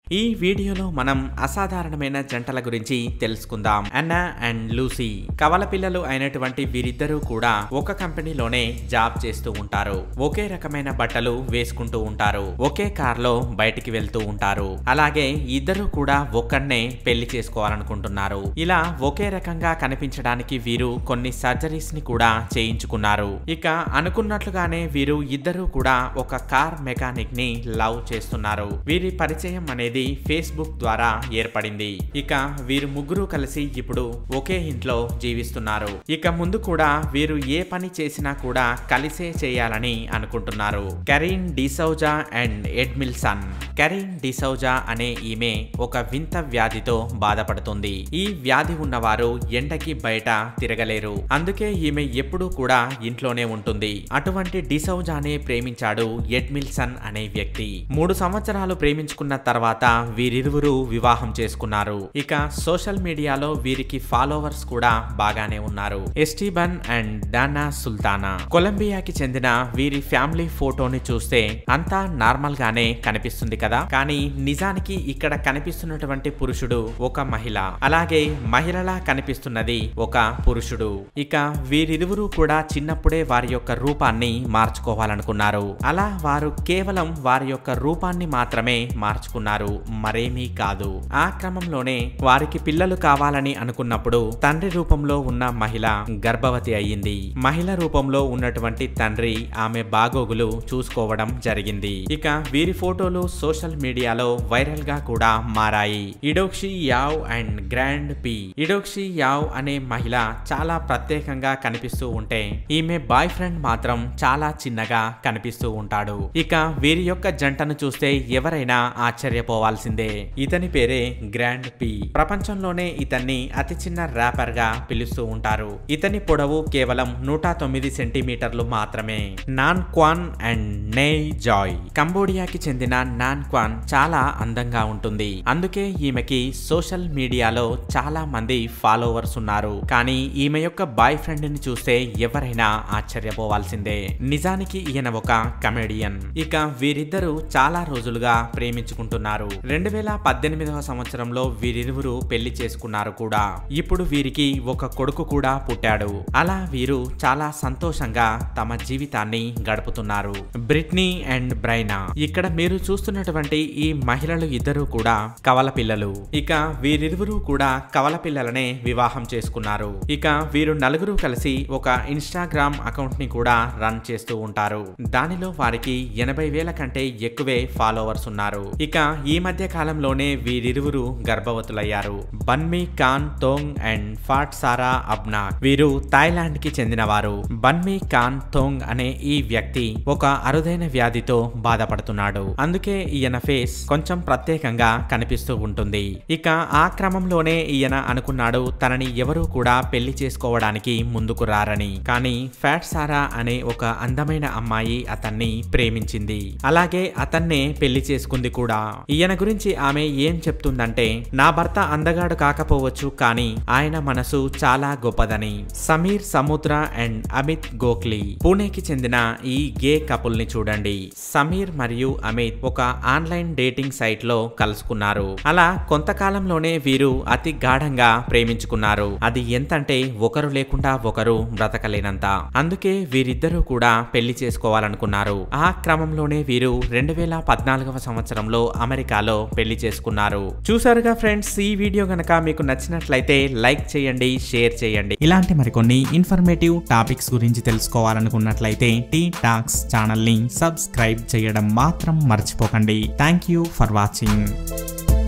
ఈ వీడియోలో మనం అసాధారణమైన జంటల గురించి తెలుసుకుందాం అన్నా అండ్ లూసీ కవల పిల్లలు అయినటువంటి వీరిద్దరూ కూడా ఒక కంపెనీలోనే జాబ్ చేస్తూ ఉంటారు ఒకే రకమైన బట్టలు వేసుకుంటూ ఉంటారు ఒకే కార్లో బయటికి వెళ్తూ ఉంటారు అలాగే ఇద్దరు కూడా ఒక్కడనే పెళ్లి చేసుకోవాలనుకుంటున్నారు ఇలా ఒకే రకంగా కనిపించడానికి వీరు కొన్ని సర్జరీస్ ని కూడా చేయించుకున్నారు ఇక అనుకున్నట్లుగానే వీరు ఇద్దరు కూడా ఒక కార్ మెకానిక్ ని లవ్ చేస్తున్నారు వీరి పరిచయం అనేది ఫేస్బుక్ ద్వారా ఏర్పడింది ఇక వీరు ముగ్గురు కలిసి ఇప్పుడు ఒకే ఇంట్లో జీవిస్తున్నారు ఇక ముందు కూడా వీరు ఏ పని చేసినా కూడా కలిసే చేయాలని అనుకుంటున్నారు Karine de Souza and Edmilson Karine de Souza అనే ఈమె ఒక వింత వ్యాధితో బాధపడుతుంది ఈ వ్యాధి ఉన్నవారు ఎండకి బయట తిరగలేరు అందుకే ఈమె ఎప్పుడూ కూడా ఇంట్లోనే ఉంటుంది అటువంటి డిసౌజానే ప్రేమించాడు ఎడ్మిల్సన్ అనే వ్యక్తి మూడు సంవత్సరాలు ప్రేమించుకున్న తర్వాత వీరిరువురు వివాహం చేసుకున్నారు ఇక సోషల్ మీడియాలో వీరికి ఫాలోవర్స్ కూడా బాగానే ఉన్నారు ఎస్టీబన్ అండ్ డానా సుల్తానా కొలంబియాకి చెందిన వీరి ఫ్యామిలీ ఫోటోని చూస్తే అంతా నార్మల్ గానే కనిపిస్తుంది కదా కానీ నిజానికి ఇక్కడ కనిపిస్తున్నటువంటి పురుషుడు ఒక మహిళ అలాగే మహిళలా కనిపిస్తున్నది ఒక పురుషుడు ఇక వీరిరువురు కూడా చిన్నప్పుడే వారి యొక్క రూపాన్ని మార్చుకోవాలనుకున్నారు అలా వారు కేవలం వారి యొక్క రూపాన్ని మాత్రమే మార్చుకున్నారు మరేమీ కాదు ఆ క్రమంలోనే వారికి పిల్లలు కావాలని అనుకున్నప్పుడు తండ్రి రూపంలో ఉన్న మహిళ గర్భవతి అయ్యింది మహిళ రూపంలో ఉన్నటువంటి తండ్రి ఆమె బాగోగులు చూసుకోవడం జరిగింది ఇక వీరి ఫోటోలు సోషల్ మీడియాలో వైరల్ గా కూడా మారాయి Eudoxie Yao and Grand P Eudoxie Yao అనే మహిళ చాలా ప్రత్యేకంగా కనిపిస్తూ ఉంటే ఈమె బాయ్ ఫ్రెండ్ మాత్రం చాలా చిన్నగా కనిపిస్తూ ఉంటాడు ఇక వీరి యొక్క జంటను చూస్తే ఎవరైనా ఆశ్చర్యపోవాల్సిందే ఇతని పేరే గ్రాండ్ పి ప్రపంచంలోనే ఇతన్ని అతి చిన్న ర్యాపర్ గా పిలుస్తూ ఉంటారు ఇతని పొడవు కేవలం నూట తొమ్మిది సెంటీమీటర్లు మాత్రమే నాన్ క్వాన్ అండ్ నే జాయ్ కంబోడియాకి చెందిన నాన్ క్వాన్ చాలా అందంగా ఉంటుంది అందుకే ఈమెకి సోషల్ మీడియాలో చాలా మంది ఫాలోవర్స్ ఉన్నారు కానీ ఈమె యొక్క బాయ్ ఫ్రెండ్ ని చూస్తే ఎవరైనా ఆశ్చర్యపోవాల్సిందే నిజానికి ఈయన ఒక కమెడియన్ ఇక వీరిద్దరూ చాలా రోజులుగా ప్రేమించుకుంటున్నారు రెండు వేల పద్దెనిమిదవ సంవత్సరంలో వీరిరువురు పెళ్లి చేసుకున్నారు కూడా ఇప్పుడు వీరికి ఒక కొడుకు కూడా పుట్టాడు అలా వీరు చాలా సంతోషంగా తమ జీవితాన్ని గడుపుతున్నారు బ్రిట్నీ అండ్ బ్రైనా ఇక్కడ మీరు చూస్తున్నటువంటి ఈ మహిళలు ఇద్దరు కూడా కవల పిల్లలు ఇక వీరిరువురు కూడా కవల పిల్లలనే వివాహం చేసుకున్నారు ఇక వీరు నలుగురు కలిసి ఒక ఇన్స్టాగ్రామ్ అకౌంట్ ని కూడా రన్ చేస్తూ ఉంటారు దానిలో వారికి ఎనభై వేల కంటే ఎక్కువే ఫాలోవర్స్ ఉన్నారు ఇక ఈ మధ్య కాలంలోనే వీరిరువురు గర్భవతులయ్యారు బన్మీ ఖాన్ తోంగ్ అండ్ ఫాట్ సారా అబ్నాక్ వీరు థాయిలాండ్ కి చెందినవారు బన్మీ ఖాన్ తోంగ్ అనే ఈ వ్యక్తి ఒక అరుదైన వ్యాధితో బాధపడుతున్నాడు అందుకే ఈయన ఫేస్ కొంచెం ప్రత్యేకంగా కనిపిస్తూ ఉంటుంది ఇక ఆ క్రమంలోనే ఈయన అనుకున్నాడు తనని ఎవరూ కూడా పెళ్లి చేసుకోవడానికి ముందుకు రారని కానీ ఫ్యాట్ సారా అనే ఒక అందమైన అమ్మాయి అతన్ని ప్రేమించింది అలాగే అతన్నే పెళ్లి చేసుకుంది కూడా ఈయన గురించి ఆమె ఏం చెప్తుందంటే నా భర్త అందగాడు కాకపోవచ్చు కానీ ఆయన మనసు చాలా గొప్పదని సమీర్ సముద్ర అండ్ అమిత్ గోఖ్లీ పూణేకి చెందిన ఈ గే కపుల్ ని చూడండి సమీర్ మరియు అమిత్ ఒక ఆన్లైన్ డేటింగ్ సైట్ లో కలుసుకున్నారు అలా కొంతకాలంలోనే వీరు అతి గాఢంగా ప్రేమించుకున్నారు అది ఎంతంటే ఒకరు లేకుండా ఒకరు బ్రతకలేనంత అందుకే వీరిద్దరూ కూడా పెళ్లి చేసుకోవాలనుకున్నారు ఆ క్రమంలోనే వీరు రెండు వేల పద్నాలుగవ సంవత్సరంలో అమెరికాలో పెళ్లి చేసుకున్నారు చూసారుగా ఫ్రెండ్స్ ఈ వీడియో గనక మీకు నచ్చినట్లయితే లైక్ చేయండి షేర్ చేయండి ఇలాంటి మరికొన్ని ఇన్ఫర్మేటివ్ టాపిక్స్ గురించి తెలుసుకోవాలనుకున్నట్లయితే టీ టాక్స్ ఛానల్ని సబ్స్క్రైబ్ చేయడం మాత్రం మర్చిపోకండి థ్యాంక్ యూ ఫర్ వాచింగ్